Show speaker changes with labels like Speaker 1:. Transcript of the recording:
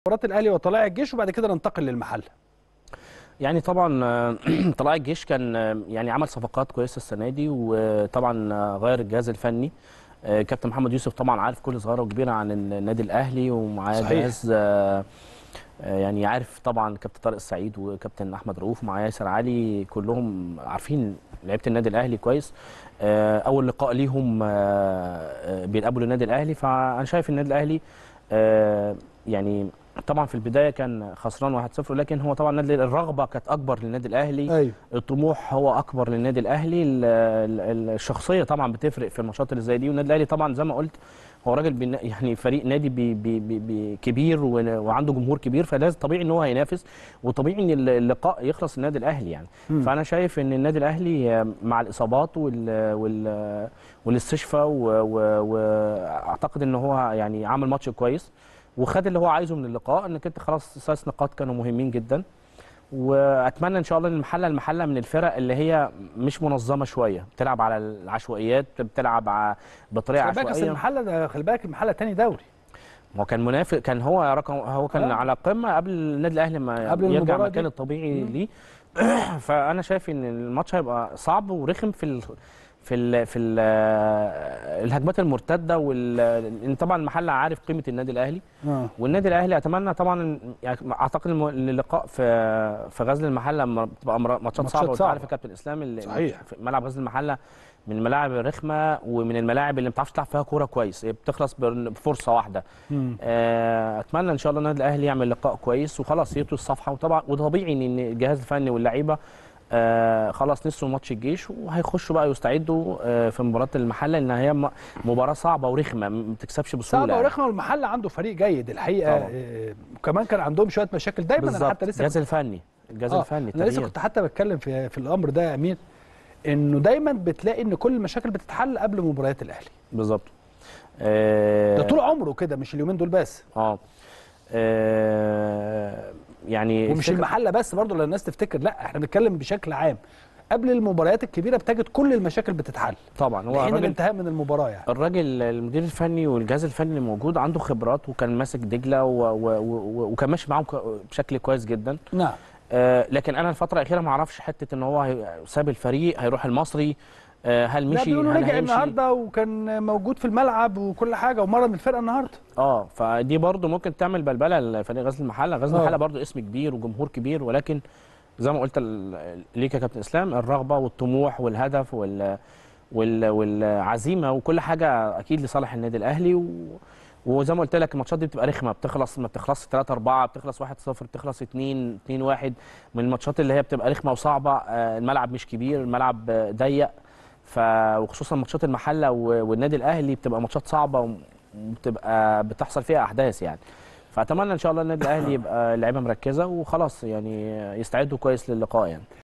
Speaker 1: مباراه الاهلي وطلائع الجيش وبعد كده ننتقل للمحله
Speaker 2: يعني طبعا آه، طلائع الجيش كان آه، يعني عمل صفقات كويسه السنه دي وطبعا آه، غير الجهاز الفني آه، كابتن محمد يوسف طبعا عارف كل صغيره وكبيره عن النادي الاهلي ومعاه
Speaker 1: صحيح.
Speaker 2: جهاز آه، آه، يعني عارف طبعا كابتن طارق السعيد وكابتن احمد رؤوف ومعاه ياسر علي كلهم عارفين لعيبه النادي الاهلي كويس آه، اول لقاء ليهم آه، آه، بيلعبوا للنادي الاهلي فانا شايف النادي الاهلي آه، يعني طبعا في البدايه كان خسران 1-0 لكن هو طبعا النادي الرغبه كانت اكبر للنادي الاهلي
Speaker 1: ايوه
Speaker 2: الطموح هو اكبر للنادي الاهلي ال- ال- الشخصيه طبعا بتفرق في الماتشات اللي زي دي والنادي الاهلي طبعا زي ما قلت هو راجل بينا- يعني فريق نادي بي بي بي بي كبير ون- وعنده جمهور كبير فلازم طبيعي ان هو هينافس وطبيعي ان ال- اللقاء يخلص النادي الاهلي يعني
Speaker 1: مم.
Speaker 2: فانا شايف ان النادي الاهلي مع الاصابات وال وال والاستشفاء و- و- واعتقد ان هو يعني عمل ماتش كويس وخد اللي هو عايزه من اللقاء انك انت خلاص ست نقاط كانوا مهمين جدا واتمنى ان شاء الله ان المحله المحله من الفرق اللي هي مش منظمه شويه بتلعب على العشوائيات بتلعب ع- بطريقه
Speaker 1: خلي بالك اصل
Speaker 2: عشوائيه
Speaker 1: المحله ده خلي بالك المحله تاني دوري
Speaker 2: هو كان منافق كان هو رقم هو كان
Speaker 1: آه.
Speaker 2: على قمه قبل النادي الاهلي ما
Speaker 1: قبل
Speaker 2: يرجع
Speaker 1: المباراة
Speaker 2: مكان
Speaker 1: دي.
Speaker 2: الطبيعي ليه فانا شايف ان الماتش هيبقى صعب ورخم في ال في ال في ال الهجمات المرتده وال لأن طبعا المحله عارف قيمه النادي الاهلي
Speaker 1: اه
Speaker 2: والنادي الاهلي اتمنى طبعا يعني اعتقد الم- ان اللقاء في في غزل المحله لما بتبقى مر- ماتشات
Speaker 1: ماتشات
Speaker 2: صعبه وانت
Speaker 1: صعبة.
Speaker 2: عارف يا كابتن اسلام اللي
Speaker 1: صحيح.
Speaker 2: في ملعب غزل المحله من الملاعب الرخمه ومن الملاعب اللي ما بتعرفش تلعب فيها كوره كويس هي بتخلص بر- بفرصه واحده
Speaker 1: مم.
Speaker 2: آه، اتمنى ان شاء الله النادي الاهلي يعمل لقاء كويس وخلاص يطوي الصفحه وطبعا وطبيعي ان الجهاز الفني واللعيبه آه خلاص نسوا ماتش الجيش وهيخشوا بقى يستعدوا آه في مباراه المحله لان هي م- مباراه صعبه ورخمه ما بتكسبش بسهوله
Speaker 1: صعبه
Speaker 2: يعني.
Speaker 1: ورخمه والمحله عنده فريق جيد الحقيقه
Speaker 2: طبعا.
Speaker 1: آه، وكمان كان عندهم شويه مشاكل دايما انا
Speaker 2: بالظبط
Speaker 1: حتى لسه
Speaker 2: الجهاز الفني الجهاز
Speaker 1: آه،
Speaker 2: الفني
Speaker 1: انا لسه
Speaker 2: التغيير.
Speaker 1: كنت حتى بتكلم في في الامر ده يا امير انه دايما بتلاقي ان كل المشاكل بتتحل قبل مباريات الاهلي
Speaker 2: بالظبط آه
Speaker 1: ده طول عمره كده مش اليومين دول بس
Speaker 2: اه آه، يعني
Speaker 1: ومش
Speaker 2: الفكرة-
Speaker 1: المحله بس برضه لان الناس تفتكر لا احنا بنتكلم بشكل عام قبل المباريات الكبيره بتجد كل المشاكل بتتحل
Speaker 2: طبعا هو
Speaker 1: حين
Speaker 2: الراجل
Speaker 1: الانتهاء من المباراه يعني
Speaker 2: الراجل المدير الفني والجهاز الفني اللي موجود عنده خبرات وكان ماسك دجله و... و... و... وكان ماشي معاهم ك- بشكل كويس جدا
Speaker 1: نعم
Speaker 2: آه لكن انا الفتره الاخيره ما اعرفش حته ان هو هي- ساب الفريق هيروح المصري آه هل
Speaker 1: لا
Speaker 2: مشي
Speaker 1: بيقولوا
Speaker 2: هل
Speaker 1: رجع
Speaker 2: هيمشي
Speaker 1: النهارده وكان موجود في الملعب وكل حاجه ومرن الفرقه النهارده
Speaker 2: اه فدي برضو ممكن تعمل بلبله لفريق غزل المحله غزل
Speaker 1: آه.
Speaker 2: المحله برضو اسم كبير وجمهور كبير ولكن زي ما قلت ال- ليك يا كابتن اسلام الرغبه والطموح والهدف وال وال والعزيمه وكل حاجه اكيد لصالح النادي الاهلي و... وزي ما قلت لك الماتشات دي بتبقى رخمه بتخلص ما بتخلصش 3 4 بتخلص 1 0 بتخلص 2 2 1 من الماتشات اللي هي بتبقى رخمه وصعبه آه، الملعب مش كبير الملعب آه، ضيق ف وخصوصا ماتشات المحله و- والنادي الاهلي بتبقى ماتشات صعبه وبتبقى بتحصل فيها احداث يعني فاتمنى ان شاء الله النادي الاهلي يبقى اللعيبه مركزه وخلاص يعني يستعدوا كويس للقاء يعني